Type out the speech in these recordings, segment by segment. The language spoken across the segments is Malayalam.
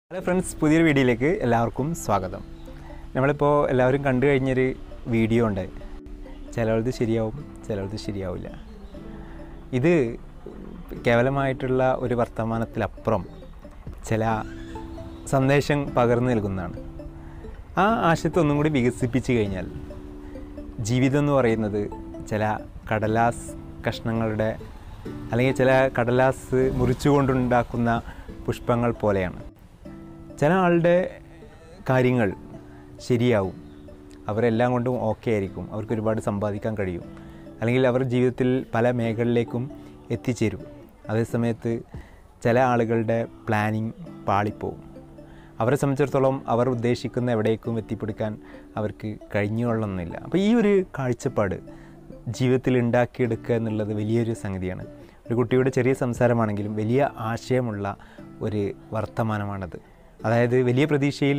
ഹലോ ഫ്രണ്ട്സ് പുതിയൊരു വീഡിയോയിലേക്ക് എല്ലാവർക്കും സ്വാഗതം നമ്മളിപ്പോൾ എല്ലാവരും കണ്ടു കഴിഞ്ഞൊരു വീഡിയോ ഉണ്ട് ചിലവത് ശരിയാവും ചിലവത് ശരിയാവില്ല ഇത് കേവലമായിട്ടുള്ള ഒരു വർത്തമാനത്തിലപ്പുറം ചില സന്ദേശം പകർന്നു നൽകുന്നതാണ് ആ ആശയത്തെ ഒന്നും കൂടി വികസിപ്പിച്ച് കഴിഞ്ഞാൽ ജീവിതം എന്ന് പറയുന്നത് ചില കടലാസ് കഷ്ണങ്ങളുടെ അല്ലെങ്കിൽ ചില കടലാസ് മുറിച്ചുകൊണ്ടുണ്ടാക്കുന്ന പുഷ്പങ്ങൾ പോലെയാണ് ചില ആളുടെ കാര്യങ്ങൾ ശരിയാവും അവരെല്ലാം കൊണ്ടും ഓക്കെ ആയിരിക്കും അവർക്ക് ഒരുപാട് സമ്പാദിക്കാൻ കഴിയും അല്ലെങ്കിൽ അവർ ജീവിതത്തിൽ പല മേഖലയിലേക്കും എത്തിച്ചേരും അതേസമയത്ത് ചില ആളുകളുടെ പ്ലാനിങ് പാളിപ്പോവും അവരെ സംബന്ധിച്ചിടത്തോളം അവർ ഉദ്ദേശിക്കുന്ന എവിടേക്കും എത്തിപ്പിടിക്കാൻ അവർക്ക് കഴിഞ്ഞുകൊള്ളണമെന്നില്ല അപ്പോൾ ഈ ഒരു കാഴ്ചപ്പാട് ജീവിതത്തിൽ ഉണ്ടാക്കിയെടുക്കുക എന്നുള്ളത് വലിയൊരു സംഗതിയാണ് ഒരു കുട്ടിയുടെ ചെറിയ സംസാരമാണെങ്കിലും വലിയ ആശയമുള്ള ഒരു വർത്തമാനമാണത് അതായത് വലിയ പ്രതീക്ഷയിൽ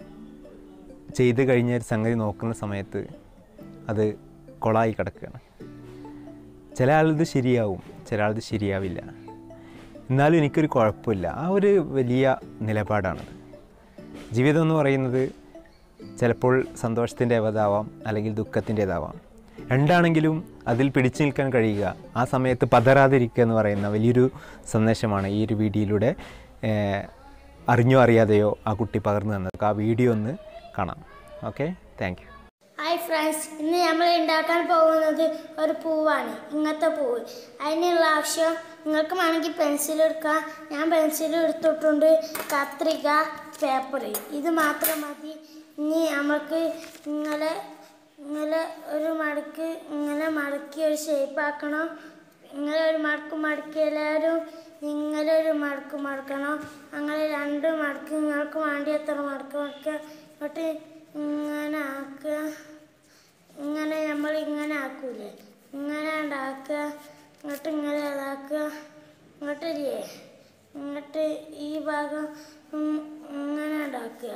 ചെയ്ത് കഴിഞ്ഞ ഒരു സംഗതി നോക്കുന്ന സമയത്ത് അത് കൊളായി കിടക്കുകയാണ് ചില ആളത് ശരിയാവും ചില ആളത് ശരിയാവില്ല എന്നാലും എനിക്കൊരു കുഴപ്പമില്ല ആ ഒരു വലിയ നിലപാടാണത് ജീവിതം എന്ന് പറയുന്നത് ചിലപ്പോൾ സന്തോഷത്തിൻ്റേതാവാം അല്ലെങ്കിൽ ദുഃഖത്തിൻ്റേതാവാം രണ്ടാണെങ്കിലും അതിൽ പിടിച്ചു നിൽക്കാൻ കഴിയുക ആ സമയത്ത് പതറാതിരിക്കുക എന്ന് പറയുന്ന വലിയൊരു സന്ദേശമാണ് ഈ ഒരു വീഡിയോയിലൂടെ ഏഹ്, അറിഞ്ഞോ അറിയാതെയോ ആ കുട്ടി പകർന്നു തന്നത് ആ വീഡിയോ ഒന്ന് കാണാം okay thank you hi friends ഇന്ന് നമ്മൾ ഉണ്ടാക്കാൻ പോകുന്നത് ഒരു പൂവാണ് ഇങ്ങനത്തെ പൂവ് അതിനുള്ള ആവശ്യം നിങ്ങൾക്ക് വേണമെങ്കിൽ പെൻസിൽ എടുക്കാം ഞാൻ പെൻസിൽ എടുത്തിട്ടുണ്ട് കത്രിക പേപ്പർ ഇത് മാത്രം മതി ഇനി നമുക്ക് ഇങ്ങനെ ഇങ്ങനെ ഒരു മടക്ക് ഇങ്ങനെ മടക്കി ഒരു ഷേപ്പ് ആക്കണം ഇങ്ങനെ ഒരു മടക്ക് മടക്കി എല്ലാവരും ഇങ്ങനെ ഒരു മടക്ക് മടക്കണം അങ്ങനെ രണ്ട് മടക്ക് നിങ്ങൾക്ക് വേണ്ടി എത്ര മടക്ക് മടക്കുക എന്നിട്ട് ഇങ്ങനെ ആക്കുക ഇങ്ങനെ നമ്മൾ ഇങ്ങനെ ആക്കൂലേ ഇങ്ങനെ ഉണ്ടാക്കുക ഇങ്ങോട്ട് ഇങ്ങനെ ഇതാക്കുക ഇങ്ങോട്ട് ഇല്ലേ ഇങ്ങോട്ട് ഈ ഭാഗം ഉം ഇങ്ങനെ ഉണ്ടാക്കുക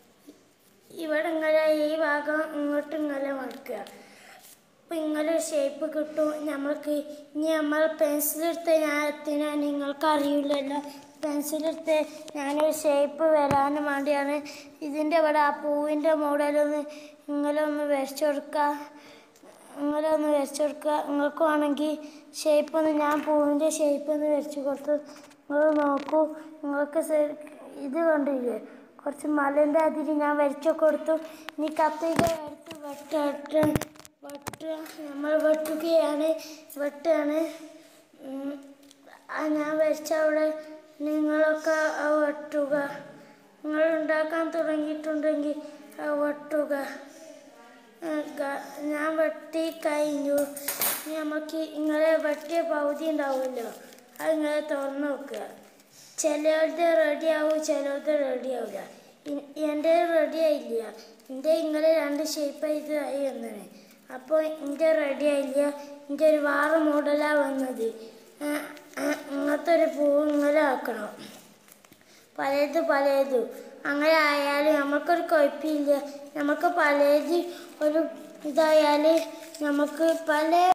ഇവിടെ ഇങ്ങനെ ഈ ഭാഗം ഇങ്ങോട്ട് ഇങ്ങനെ മടക്കുക അപ്പം ഇങ്ങനെ ഒരു ഷേപ്പ് കിട്ടും നമ്മൾക്ക് ഇനി നമ്മൾ പെൻസിലെടുത്ത് ഞാൻ എത്തിനാ നിങ്ങൾക്ക് അറിയില്ലല്ലോ പെൻസിലെടുത്ത് ഞാനൊരു ഷേപ്പ് വരാനും വേണ്ടിയാണ് ഇതിൻ്റെ ഇവിടെ ആ പൂവിൻ്റെ മോഡലൊന്ന് ഇങ്ങനെ ഒന്ന് വരച്ചു കൊടുക്കുക ഇങ്ങനെ ഒന്ന് വരച്ചു കൊടുക്കുക നിങ്ങൾക്ക് വേണമെങ്കിൽ ഷേപ്പ് ഒന്ന് ഞാൻ പൂവിൻ്റെ ഷേപ്പ് ഒന്ന് വരച്ചു കൊടുത്തു നിങ്ങൾ നോക്കൂ നിങ്ങൾക്ക് ശരി- ഇത് കണ്ടില്ലേ കുറച്ച് മലൻ്റെ അതിരി ഞാൻ വരച്ചു കൊടുത്തു ഇനി കത്തിക എടുത്ത് വെട്ട വെട്ടുക നമ്മൾ വെട്ടുകയാണ് വെട്ടുകയാണ് ഉം. ആ ഞാൻ വരച്ച അവിടെ നിങ്ങളൊക്കെ ആ വെട്ടുക നിങ്ങൾ ഉണ്ടാക്കാൻ തുടങ്ങിയിട്ടുണ്ടെങ്കിൽ ആ വെട്ടുക ആ, ഗ- ഞാൻ വെട്ടി കഴിഞ്ഞു ഇനി നമുക്ക് ഇങ്ങനെ വെട്ടിയ പകുതി ഉണ്ടാവുമല്ലോ അത് ഇങ്ങനെ തുറന്ന് നോക്കുക ചിലരുടെ റെഡി ആവും ചിലരുടെ റെഡി ആവില്ല എൻ്റെ റെഡി ആയില്ല എൻ്റെ ഇങ്ങനെ രണ്ട് ഷേപ്പ് ഇത് ആയി വന്നത് അപ്പോൾ എൻ്റെ റെഡി ആയില്ല എൻ്റെ ഒരു വേറെ മോഡലാണ് വന്നത് ആ, ആ, ഇങ്ങനത്തെ ഒരു പൂവ് ഇങ്ങനെ ആക്കണം പലത് പലത് അങ്ങനെ ആയാലും നമുക്കൊരു കുഴപ്പമില്ല നമുക്ക് പലത് ഒരു ഇതായാൽ നമുക്ക് പല